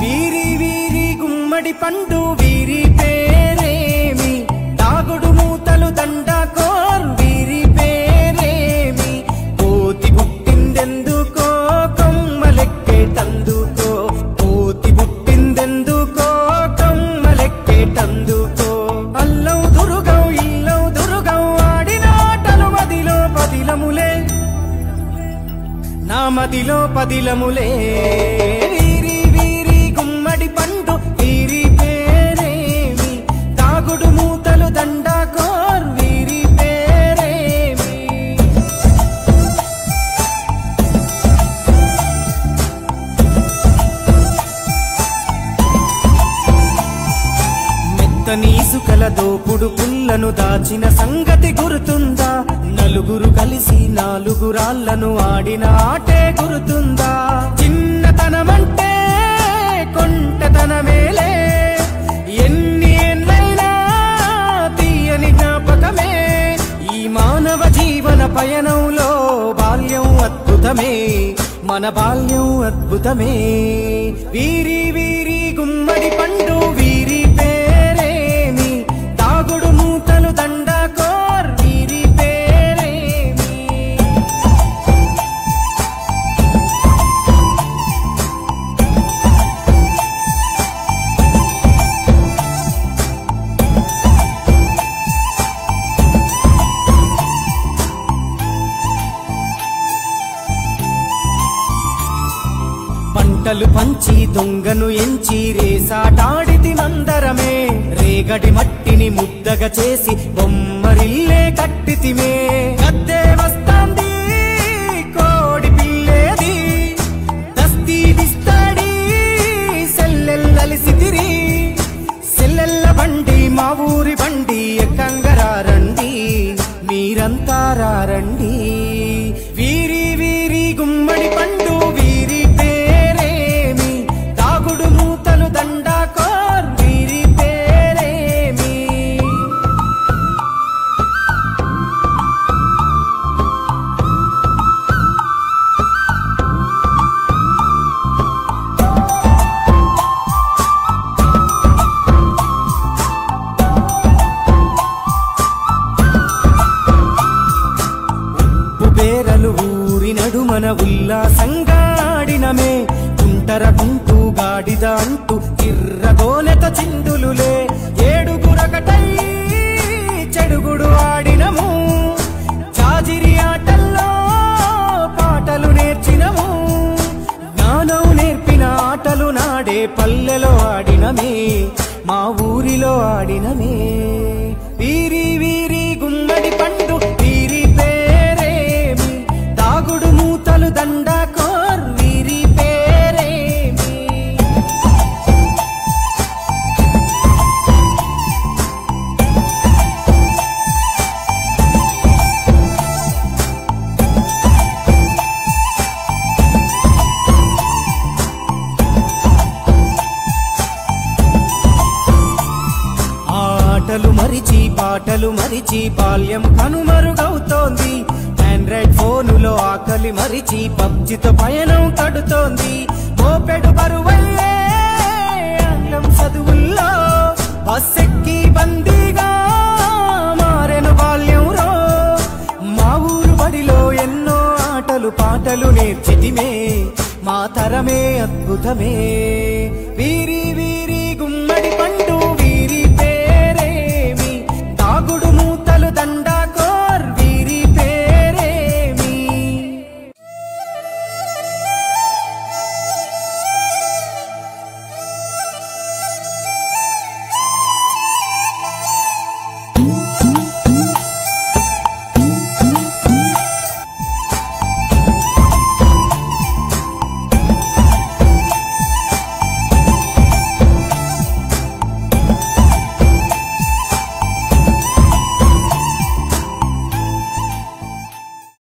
వీరి వీరి గుమ్మడి పండు వీరి పేరేమి తాగుడు మూతలు దండకోర్ వీరి పేరేమి కోతి పుట్టిందెందుకో కొమ్మలెక్కేటందుకో కోతి పుట్టిందెందుకో కొమ్మలెక్కేటందుకో అల్లం దురుగం ఇల్లం దురుగం ఆడిన ఆటలు మదిలో పదిలములే నా మదిలో పదిలములే వీరి వీరి గుమ్మడి పండు వీరి పేరేమి తాగుడు మూతలు దండకోర్ వీరి పేరేమి మెత్తని ఇసుకల దోపుడు పుల్లను దాచిన సంగతి గుర్తుందా నలుగురు కలిసి నాలుగు రాళ్లను ఆడిన ఆటే గుర్తుందా చిన్నతనమంటే కొంటతనమేలే ఎన్ని ఏళ్ళైనా తీయని జ్ఞాపకమే ఈ మానవ జీవన పయనంలో బాల్యం అద్భుతమే మన బాల్యం అద్భుతమే వీరి వీరి గుమ్మడి పండు వీరి పేరేమి తాగుడు మూతలు దండకోర్ వీరి పేరేమి పంటలు పంచి దొంగను ఎంచి రేసాటాడితి మందరమే రేగడి మట్టిని ముద్దగా చేసి బొమ్మరిల్లే కట్టితిమే గద్దే వస్తాంది కోడి పిల్లేది దస్తీ దిస్తాడి సెల్లెల్లలిసితిరి సెల్లెల్ల బండి మా ఊరి బండి ఎక్కంగరారండి మీరంతా రారండి వీరి వీరి గుమ్మడి పండు వీరి పేరేమి తాగుడు మూతలు దండకోర్ వీరి పేరేమి ఉప్పు పేరలు ఊరి నడుమన ఉల్లాసంగా ఆడినమే కుంటర కుంటూ గాడిద అంటూ కిర్రగోనెత చిందులులే ఏడుగురకటై చెడుగుడు ఆడినము చాజిరి ఆటల్లో పాటలు నేర్చినము జ్ఞానం నేర్పిన ఆటలు నాడే పల్లెలో ఆడినమే మా ఊరిలో ఆడినమే వీరి వీరి గుమ్మడి పండు వీరి పేరేమి తాగుడు మూతలు దండకోర్ వీరి పేరేమి ఆటలు మరిచి పాటలు మరిచి బాల్యం కనుమరుగవుతోంది ఆండ్రాయిడ్ ఫోనులో ఆకలి మరిచి పబ్జితో పయనం కడుతోంది మోపెడు బరువయ్యే ఆంగ్లం చదువుల్లో బస్సెక్కి బందీగా మారెను బాల్యం రో మా ఊరు బడిలో ఎన్నో ఆటలు పాటలు నేర్చితిమే మా తరమే అద్భుతమే